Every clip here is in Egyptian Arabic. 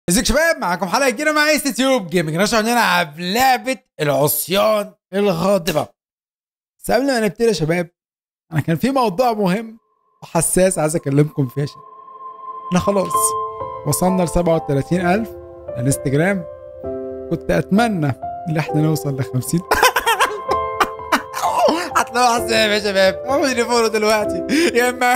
ازيك شباب معاكم حلقه جديده مع ايس تيوب جيمنج نشرح نلعب لعبه العصيان الغاضبه بس قبل ما نبتدي يا شباب انا كان في موضوع مهم وحساس عايز اكلمكم فيه يا شباب احنا خلاص وصلنا ل 37000 الانستجرام كنت اتمنى ان احنا نوصل ل 50 هتلاقوا حساب يا شباب اعملوا لي فولو دلوقتي يا اما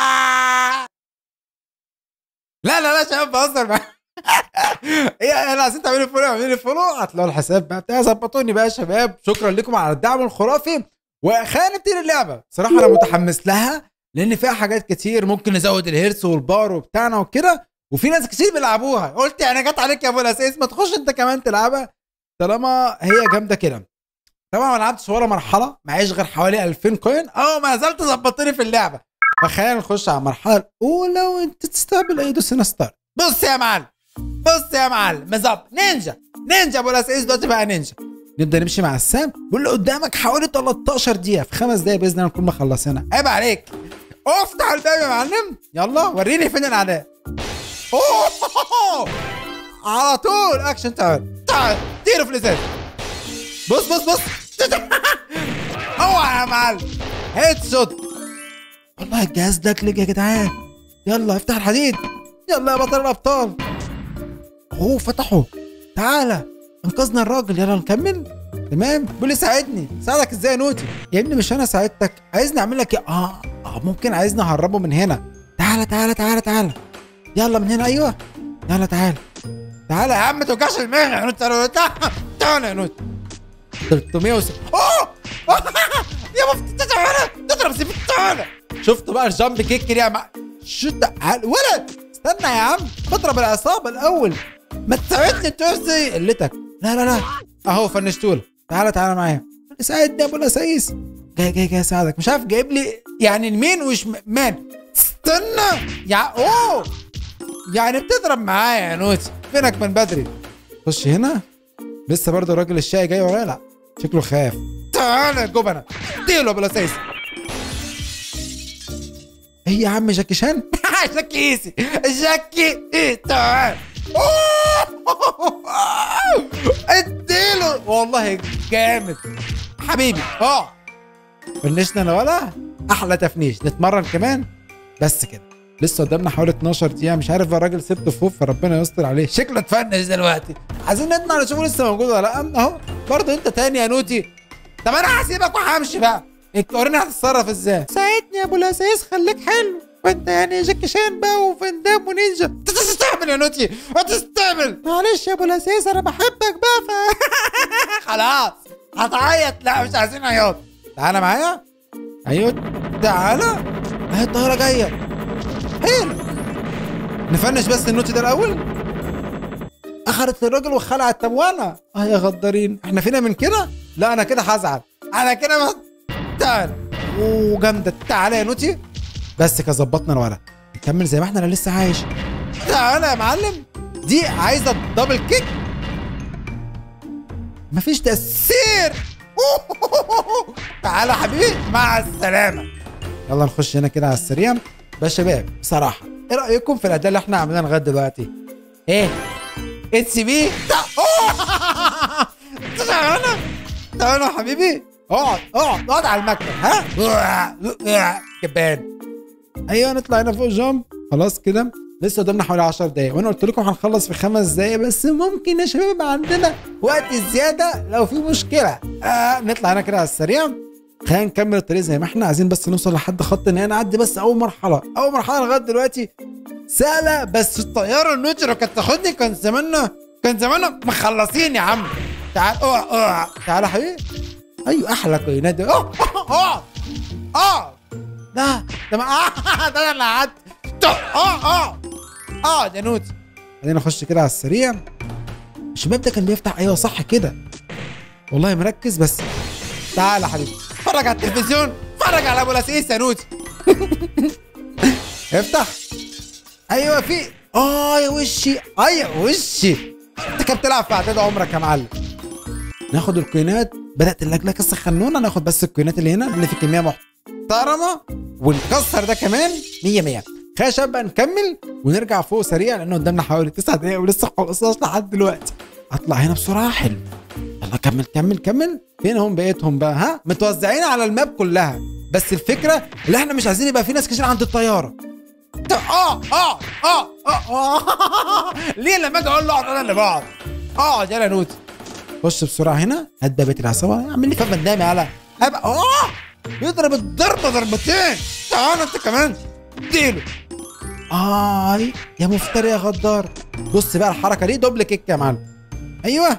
لا لا لا شباب بهزر معاك ايه انا عايزين تعملوا فولو اعملوا لي فولو هتلاقوا الحساب بقى بتاعي ظبطوني بقى يا شباب شكرا لكم على الدعم الخرافي وخلينا نبتدي اللعبه صراحه انا متحمس لها لان فيها حاجات كتير ممكن نزود الهيرس والبار وبتاعنا وكده وفي ناس كتير بيلعبوها قلت يعني جت عليك يا ابو الاساس ما تخش انت كمان تلعبها طالما هي جامده كده طبعا ما لعبتش ولا مرحله معيش غير حوالي 2000 كوين اه ما زلت ظبطتني في اللعبه فخلينا نخش على المرحله الاولى وانت تستقبل اي دوس هنا ستارت بص يا معلم بص يا معلم بالظبط نينجا نينجا ابو الاساس دلوقتي بقى نينجا نبدا نمشي مع السام واللي قدامك حوالي 13 دقيقه في خمس دقايق باذن الله نكون مخلصينها عيب عليك افتح الباب يا معلم يلا وريني فين الاعداء أوه! على طول اكشن تعال تعال طيروا في الازاز بص بص بص اوعى يا معلم هيد شوت والله الجهاز ده كليك يا جدعان يلا افتح الحديد يلا يا بطل الابطال اهو فتحوا تعالى انقذنا الراجل يلا نكمل تمام بيقول لي ساعدني ساعدك ازاي يا نوتي يا ابني مش انا ساعدتك عايزني اعمل لك ايه اه اه ممكن عايزني اهربه من هنا تعالى تعالى تعالى تعالى يلا من هنا ايوه يلا تعالى تعالى يا عم ما توجعش دماغي يا نوتي تعالى تعالى يا نوتي 300 اوه يا مفتي تعالى تضرب سيف تعالى شفت بقى الجامب كيك كده يا مع شد عال ولد استنى يا عم اضرب العصابه الاول ما تساعدني ترزي قلتك لا لا لا اهو فنشتوله تعالى تعالى معايا ساعدني يا ابو الاسايس جاي جاي جاي اساعدك مش عارف جايب لي يعني المين وش مان استنى يا اوه يعني بتضرب معايا يا نوتي فينك من بدري خش هنا لسه برضه الراجل الشقي جاي ورايا لا شكله خاف تعالى يا جبنه اديله ابو الاسايس ايه يا عم جاكي شان جاكي ايسي جاكي ايه تعال اديله والله جامد حبيبي اه فنشنا انا ولا احلى تفنيش نتمرن كمان بس كده لسه قدامنا حوالي 12 دقيقه مش عارف بقى الراجل سبته فوق فربنا يستر عليه شكله اتفنش دلوقتي عايزين نطلع نشوفه لسه موجود ولا لا اهو برضه انت تاني يا نوتي طب انا هسيبك وهمشي بقى انت وريني هتتصرف ازاي ساعدني يا ابو الاساس خليك حلو وانت يعني جاكي شان بقى وفان دام ونينجا تستعمل يا نوتي تستعمل معلش يا ابو الاساس انا بحبك بقى ف خلاص هتعيط لا مش عايزين عياط تعالى معايا ايوه تعالى اهي الطياره جايه حلو نفنش بس النوتي ده الاول اخرت الراجل وخلعت طب وانا اه يا غدارين احنا فينا من كده لا انا كده هزعل انا كده بس تعال وجامده تعالى يا نوتي بس كده ظبطنا الورق نكمل زي ما احنا انا لسه عايش تعالى يا معلم دي عايزه دبل كيك مفيش تأثير تعالى يا حبيبي مع السلامة يلا نخش هنا كده على السريع بس شباب بصراحة ايه رأيكم في الأداء اللي احنا عاملينه لغاية دلوقتي؟ ايه؟ اتس بي؟ تعالى تعالى يا حبيبي اقعد اقعد اقعد على المكتب ها؟ جبان ايوه نطلع هنا فوق جامب خلاص كده لسه قدامنا حوالي 10 دقايق وانا قلت لكم هنخلص في خمس دقايق بس ممكن يا شباب يبقى عندنا وقت زياده لو في مشكله آه نطلع هنا كده على السريع خلينا نكمل الطريق زي ما احنا عايزين بس نوصل لحد خط النهايه نعدي بس اول مرحله اول مرحله لغايه دلوقتي سهله بس الطياره النوتي لو كانت تاخدني كان زماننا كان زماننا مخلصين يا عم تعال اوعى اوعى تعال يا حبيبي ايوه احلى كوينات دي اه اه اه لا ده ما اه ده انا اللي قعدت اه اه اه ده نوتي بعدين اخش كده على السريع الشباب ده كان بيفتح ايوه صح كده والله مركز بس تعال يا حبيبي اتفرج على التلفزيون اتفرج على ابو لسيس يا نوتي افتح ايوه في اه يا وشي ايوه وشي انت كده بتلعب في اعداد عمرك يا معلم ناخد الكوينات بدات اللجلجه السخنونه ناخد بس الكوينات اللي هنا اللي في كميه محترمه ونكسر ده كمان 100 100 خلينا يا شباب بقى نكمل ونرجع فوق سريع لان قدامنا حوالي 9 دقايق ولسه ما خلصناش لحد دلوقتي اطلع هنا بسرعه حلو يلا كمل كمل كمل فين هم بقيتهم بقى ها متوزعين على الماب كلها بس الفكره اللي احنا مش عايزين يبقى في ناس كتير عند الطياره اه اه اه اه, آه. ليه لما اجي اقول له اقعد انا اللي بقعد اقعد يلا نوتي خش بسرعه هنا هات بقى بيت العصابه اعمل لي فم قدامي على ابقى اه يضرب الضربه ضربتين تعال انت كمان اديله اي يا مفتري يا غدار بص بقى الحركه دي دبل كيك يا معلم ايوه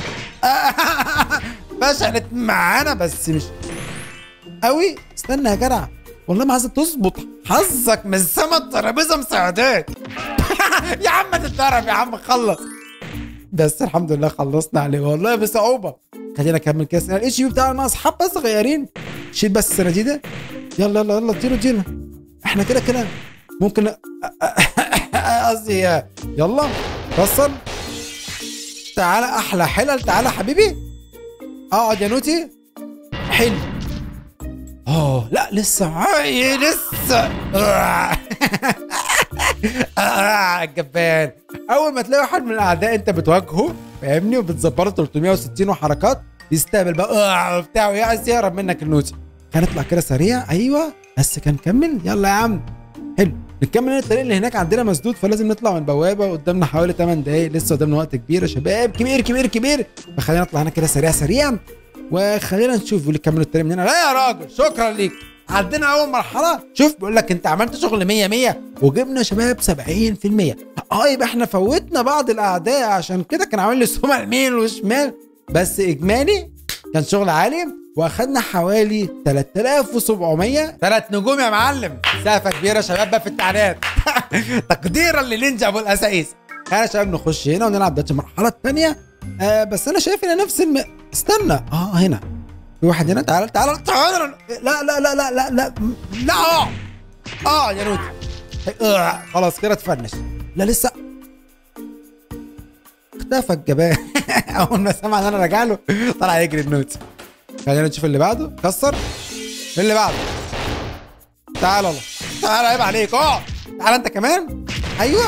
فشلت معانا بس مش قوي استنى يا جدع والله ما عايزك تظبط حظك من سما الترابيزه مساعداك يا عم تتضرب يا عم خلص بس الحمد لله خلصنا عليه والله بصعوبه خلينا نكمل كاس الاتش بي بتاعنا ناقص حبه صغيرين شيل بس السنه ده يلا يلا يلا اديله اديله احنا كده كده ممكن قصدي يلا كسر تعالى احلى حلل تعالى حبيبي اقعد يا نوتي حلو اه لا لسه عاي لسه آه جبان اول ما تلاقي واحد من الاعداء انت بتواجهه فاهمني وبتظبطه 360 وحركات يستقبل بقى بتاعه عايز يهرب منك النوتي هنطلع كده سريع ايوه بس كان كمل يلا يا عم حلو نكمل الطريق اللي هناك عندنا مسدود فلازم نطلع من البوابه قدامنا حوالي 8 دقايق لسه قدامنا وقت كبير يا شباب كبير كبير كبير فخلينا نطلع هنا كده سريع سريع وخلينا نشوف بيقول لك كملوا الطريق من هنا لا يا راجل شكرا ليك عدينا اول مرحله شوف بيقول لك انت عملت شغل 100 100 وجبنا شباب 70% اه يبقى احنا فوتنا بعض الاعداء عشان كده كان عامل لي سمع يمين وشمال بس اجمالي كان شغل عالي واخدنا حوالي 3700 ثلاث نجوم يا معلم سقفه كبيره شباب بقى في التعليقات تقديرا لنينجا ابو الاسايس يا شباب نخش هنا ونلعب دلوقتي المرحله الثانيه آه بس انا شايف ان نفس الم... استنى اه هنا في واحد هنا تعال تعال تعال لا لا لا لا لا لا لا اه اه يا نوتي آه خلاص كده تفنش لا لسه اختفى الجبان اول ما سمع ان انا راجع له طلع يجري النوتي خلينا نشوف اللي بعده كسر اللي بعده تعال الله تعال عيب عليك اقعد تعال انت كمان ايوه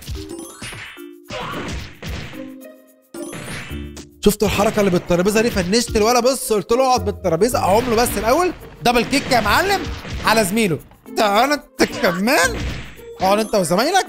شفتوا الحركه اللي بالترابيزه دي فنشت الولا بص قلت له اقعد بالترابيزه اقوم له بس الاول دبل كيك يا معلم على زميله تعال انت كمان اقعد انت وزمايلك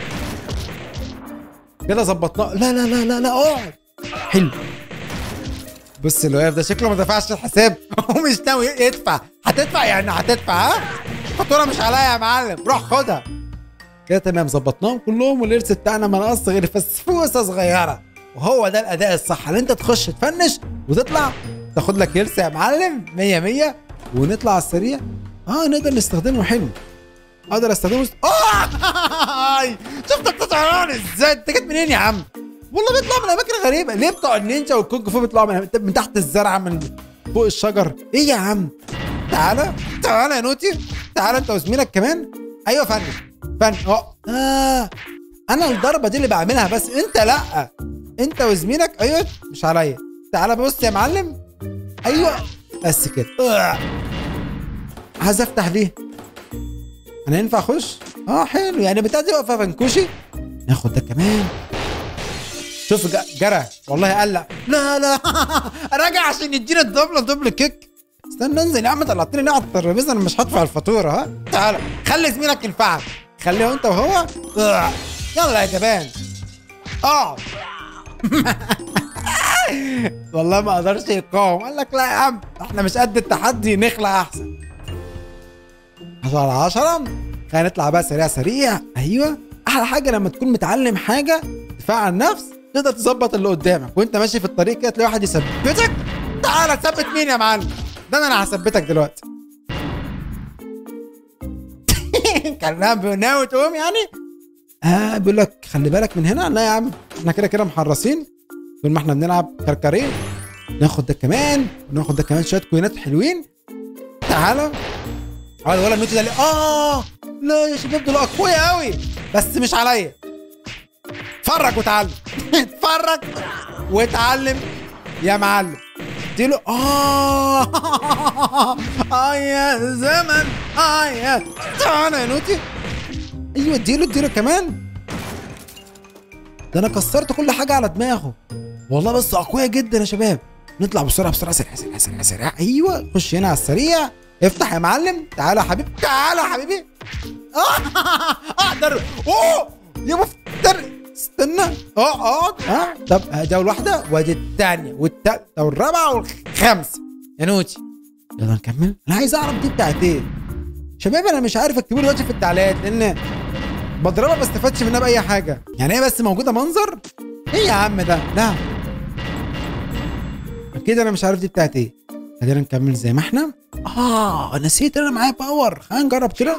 كده ظبطناه لا لا لا لا لا اقعد حلو بص اللي واقف ده شكله ما دفعش الحساب ومش ناوي يدفع هتدفع يعني هتدفع ها الفاتوره مش عليا يا معلم روح خدها كده تمام ظبطناهم كلهم والارث بتاعنا ما نقص غير فسفوسه صغيره وهو ده الاداء الصح اللي انت تخش تفنش وتطلع تاخد لك يرس يا معلم 100 100 ونطلع على السريع اه نقدر نستخدمه حلو اقدر استخدمه اه شفت انت طيران ازاي انت جيت منين يا عم والله بيطلع من اماكن غريبه ليه بتوع النينجا والكونج فو بيطلعوا من, من تحت الزرعه من فوق الشجر ايه يا عم تعالى تعالى يا نوتي تعالى انت وزميلك كمان ايوه فن فن اه آه. انا الضربه دي اللي بعملها بس انت لا انت وزميلك ايوه مش عليا تعالى بص يا معلم ايوه بس كده آه. عايز افتح ليه انا ينفع اخش اه حلو يعني بتاع دي واقفه فنكوشي ناخد ده كمان شوف جرى والله قلق لا لا راجع عشان يدينا الدبل دبل كيك استنى انزل يا عم طلعتني ليه على الترابيزه انا مش هدفع الفاتوره ها تعالى خلي زميلك ينفعك خليه انت وهو يلا يا جبان اقعد والله ما قدرش يقاوم قال لك لا يا عم احنا مش قد التحدي نخلع احسن 10 على 10 خلينا نطلع بقى سريع سريع ايوه احلى حاجه لما تكون متعلم حاجه دفاع عن النفس تقدر تظبط اللي قدامك وانت ماشي في الطريق كده تلاقي واحد يثبتك تعالى تثبت مين يا معلم ده انا اللي هثبتك دلوقتي كان ناوي تقوم يعني اه بيقول لك خلي بالك من هنا لا يا عم احنا كده كده محرصين طول ما احنا بنلعب كركرين ناخد ده كمان وناخد ده كمان شويه كوينات حلوين تعالى اه ولا النوت ده اه لا يا شباب دول اقوياء قوي بس مش عليا اتفرج وتعلم اتفرج واتعلم يا معلم اديله اه اه يا زمن اه يا تعالى يا نوتي ايوه اديله اديله كمان ده انا كسرت كل حاجه على دماغه والله بس اقوياء جدا يا شباب نطلع بسرعه بسرعه سريع سريع سريع سريع ايوه خش هنا على السريع افتح يا معلم تعالى يا حبيبي تعالى يا حبيبي آه، اقدر اوه يا مفتر استنى اه اه اه طب ادي اول واحده وادي الثانيه والثالثه والرابعه والخامسه يا نوتي يلا نكمل انا عايز اعرف دي بتاعت ايه شباب انا مش عارف اكتبوا لي دلوقتي في التعليقات لان بضربها ما استفادش منها باي حاجه يعني هي بس موجوده منظر ايه يا عم ده لا اكيد انا مش عارف دي بتاعت ايه خلينا نكمل زي ما احنا اه نسيت انا معايا باور خلينا نجرب كده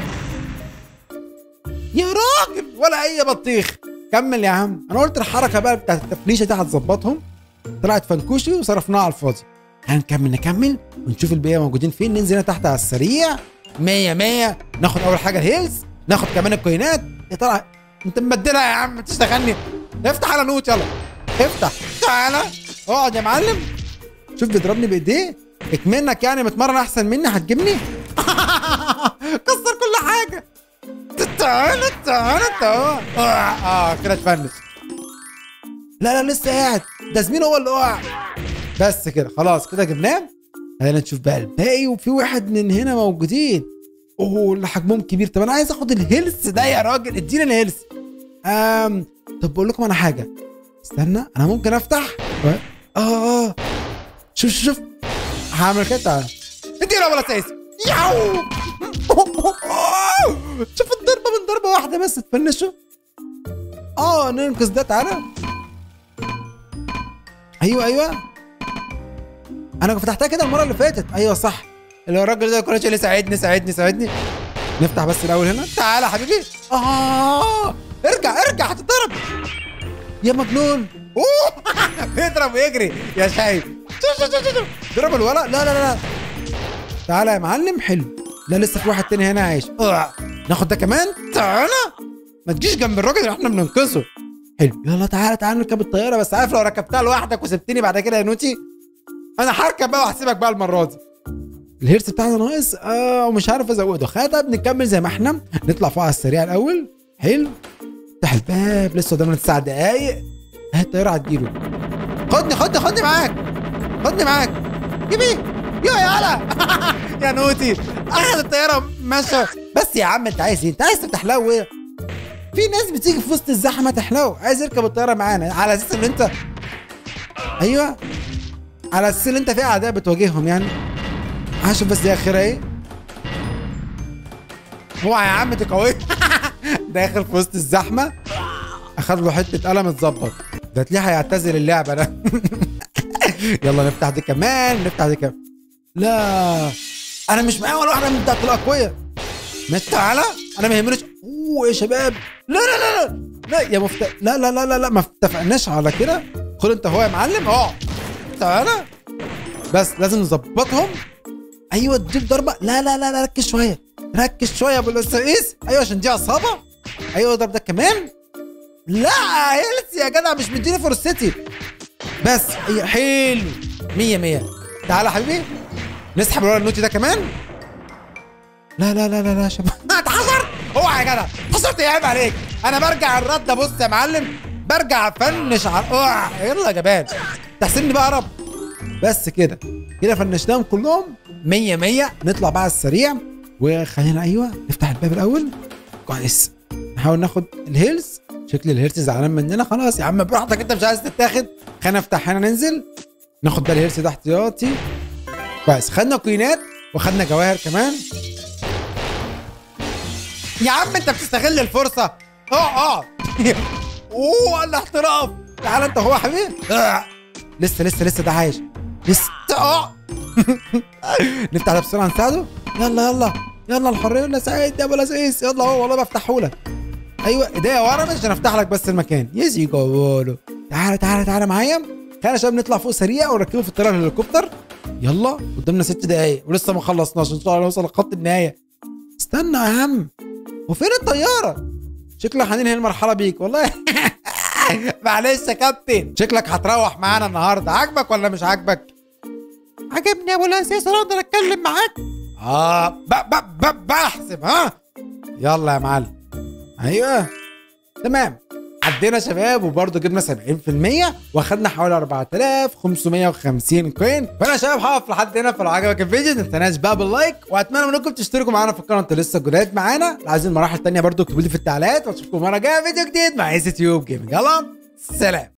يا راجل ولا اي بطيخ كمل يا عم انا قلت الحركه بقى بتاعت التفليشه دي هتظبطهم طلعت فنكوشي وصرفناها على الفاضي هنكمل نكمل ونشوف البقيه موجودين فين ننزل هنا تحت على السريع 100 100 ناخد اول حاجه الهيلز ناخد كمان الكوينات يا ترى انت مبدلها يا عم تشتغلني افتح على نوت يلا افتح تعالى اقعد يا معلم شوف بيضربني بايديه اكمنك يعني متمرن احسن مني هتجيبني كسر كل حاجه تعالى تعالى تعالى اه, آه كده اتفنش لا لا لسه قاعد ده زميله هو اللي وقع بس كده خلاص كده جبناه خلينا نشوف بقى الباقي وفي واحد من هنا موجودين اوه اللي حجمهم كبير طب انا عايز اخد الهيلث ده يا راجل اديني الهيلث امم طب بقول لكم انا حاجه استنى انا ممكن افتح و... اه اه شوف شوف شوف هعمل كده تعالى اديله ولا سايس ياو شوف الضربه من ضربه واحده بس تفنشوا اه ننقذ ده تعالى ايوه ايوه انا فتحتها كده المره اللي فاتت ايوه صح اللي هو الراجل ده كل شويه ساعدني ساعدني ساعدني نفتح بس الاول هنا تعالى يا حبيبي اه ارجع ارجع هتتضرب يا مجنون اوه بيضرب ويجري يا شايف شوف شوف شوف شوف ضرب الولد لا لا لا تعالى يا معلم حلو لا لسه في واحد تاني هنا عايش آه. ناخد ده كمان تعالى ما تجيش جنب الراجل اللي احنا بننقذه حلو يلا تعالى تعالى نركب الطياره بس عارف لو ركبتها لوحدك وسبتني بعد كده يا نوتي انا هركب بقى وهسيبك بقى المره دي الهيرس بتاعنا ناقص اه ومش عارف ازوده خدها بنكمل زي ما احنا نطلع فوق على السريع الاول حلو افتح الباب لسه قدامنا تسع دقايق اهي الطياره هتجيله خدني خدني خدني معاك خدني معاك جيبي يا يالا يا نوتي اخد الطياره ماشيه بس يا عم انت عايز ايه؟ انت عايز تفتح له ايه؟ في ناس بتيجي في وسط الزحمه تحلو عايز يركب الطياره معانا على اساس ان انت ايوه على اساس ان انت في اعداء بتواجههم يعني هشوف بس دي اخرها ايه اوعى يا عم دي قويه داخل في وسط الزحمه اخد له حته قلم اتظبط ده تلاقيه هيعتزل اللعبه ده يلا نفتح دي كمان نفتح دي كمان لا انا مش معايا ولا واحده من بتاعت الاقوياء مش تعالى انا ما يهمنيش اوه يا شباب لا لا لا لا لا يا مفت... لا لا لا لا لا ما اتفقناش على كده خد انت هو يا معلم اه تعالى بس لازم نظبطهم ايوه تجيب ضربه لا لا لا لا ركز شويه ركز شويه يا ابو الاستاذ ايوه عشان دي عصابه ايوه ضرب ده كمان لا هيلث يا جدع مش مديني فرصتي بس أيوة حلو 100 100 تعالى يا حبيبي نسحب ورا النوتي ده كمان لا لا لا لا لا يا شباب اتحصر اوعى يا جدع حصرت ايه عيب عليك انا برجع الرده بص يا معلم برجع افنش على اوعى يلا يا جبان تحسني بقى قرب بس كده كده فنشناهم كلهم 100 100 نطلع بقى على السريع وخلينا ايوه نفتح الباب الاول كويس نحاول ناخد الهيلز شكل الهيرس زعلان مننا خلاص يا عم براحتك انت مش عايز تتاخد خلينا نفتح هنا ننزل ناخد ده الهيرس ده احتياطي كويس خدنا كوينات وخدنا جواهر كمان يا عم انت بتستغل الفرصه اه اه اوه الاحتراف تعال انت هو يا حبيبي آه. لسه لسه لسه ده عايش لسه اه نفتح ده بسرعه نساعده يلا يلا يلا الحريه ولا سعيد يا ابو لسيس يلا هو والله بفتحه لك ايوه ايديا ورا مش عشان افتح لك بس المكان يزي جوالو تعالى تعالى تعالى معايا خلينا يا شباب نطلع فوق سريع ونركبه في الطياره الهليكوبتر يلا قدامنا ست دقايق ولسه ما خلصناش ان شاء الله نوصل لخط النهايه استنى يا عم وفين الطياره شكلك هننهي المرحله بيك والله معلش يا كابتن شكلك هتروح معانا النهارده عاجبك ولا مش عاجبك عجبني يا ابو الاساس انا اقدر اتكلم معاك اه ب ب ب بحسب ها يلا يا معلم ايوه تمام عدينا شباب وبرضه جبنا 70% واخدنا حوالي 4550 كوين فانا يا شباب هقف لحد هنا فلو عجبك الفيديو ما تنساش بقى باللايك واتمنى منكم تشتركوا معانا في القناه انتوا لسه جداد معانا لو عايزين مراحل تانية برضه اكتبوا لي في التعليقات واشوفكم مره جايه فيديو جديد مع ايزي تيوب جيمنج يلا سلام